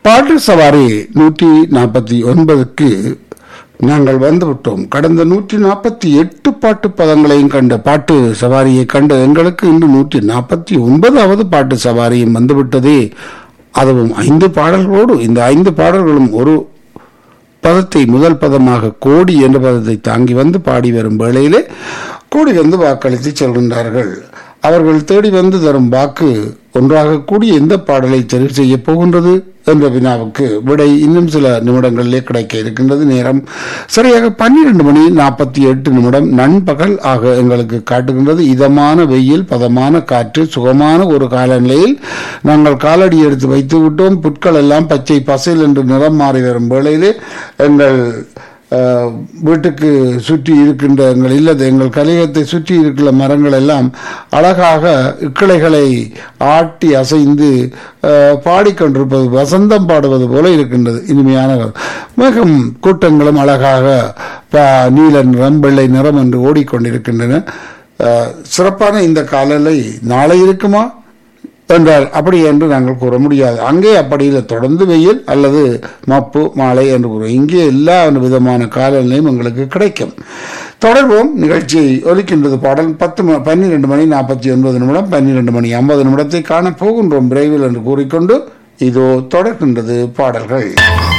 பாட்டு சவாரி நூற்றி நாற்பத்தி ஒன்பதுக்கு நாங்கள் வந்துவிட்டோம் கடந்த நூற்றி நாற்பத்தி எட்டு பாட்டு பதங்களையும் கண்ட பாட்டு சவாரியை கண்ட எங்களுக்கு இன்று நூற்றி நாற்பத்தி ஒன்பதாவது பாட்டு சவாரியும் வந்துவிட்டதே அதுவும் ஐந்து பாடல்களோடு இந்த ஐந்து பாடல்களும் ஒரு பதத்தை முதல் பதமாக கோடி என்ற பதத்தை தாங்கி வந்து பாடி வரும் வேளையிலே கோடி வந்து வாக்களித்து செல்கின்றார்கள் அவர்கள் தேடி வந்து தரும் வாக்கு ஒன்றாக கூடிய எந்த பாடலை தெரிவு செய்ய போகின்றது என்ற வினாவுக்கு விடை இன்னும் சில நிமிடங்களிலே கிடைக்க இருக்கின்றது நேரம் சரியாக பன்னிரண்டு மணி நாற்பத்தி எட்டு நிமிடம் நண்பகல் ஆக எங்களுக்கு காட்டுகின்றது இதமான வெயில் பதமான காற்று சுகமான ஒரு காலநிலையில் நாங்கள் காலடி எடுத்து வைத்து விட்டோம் புட்கள் எல்லாம் பச்சை பசைல் என்று நிறம் மாறி வரும் வேளையிலே எங்கள் அஹ், வீட்டுக்கு சுற்றி இருக்கின்ற எங்கள் இல்லது எங்கள் கலிகத்தை சுற்றி இருக்கிற மரங்கள் எல்லாம் அழகாக இக்கிளைகளை ஆட்டி அசைந்து அஹ், பாடிக்கொண்டிருப்பது வசந்தம் பாடுவது போல இருக்கின்றது இனிமையான மேகம் கூட்டங்களும் அழகாக ப- நீல நிறம் வெள்ளை நிறம் என்று ஓடிக்கொண்டிருக்கின்றன அஹ், சிறப்பான இந்த காலநிலை நாளை இருக்குமா என்றால் அப்படி என்று நாங்கள் கூற முடியாது அங்கே அப்படி இல்லை தொடர்ந்து வெயில் அல்லது மப்பு மாலை என்று கூறுவோம் இங்கே எல்லா விதமான காலநிலையும் எங்களுக்கு கிடைக்கும் தொடர்வோம் நிகழ்ச்சியை ஒலிக்கின்றது பாடல் பத்து ம- பன்னிரண்டு மணி நாற்பத்தி ஒன்பது நிமிடம் பன்னிரண்டு மணி ஐம்பது நிமிடத்தை காண போகின்றோம் விரைவில் என்று கூறிக்கொண்டு இதோ தொடர்கின்றது பாடல்கள்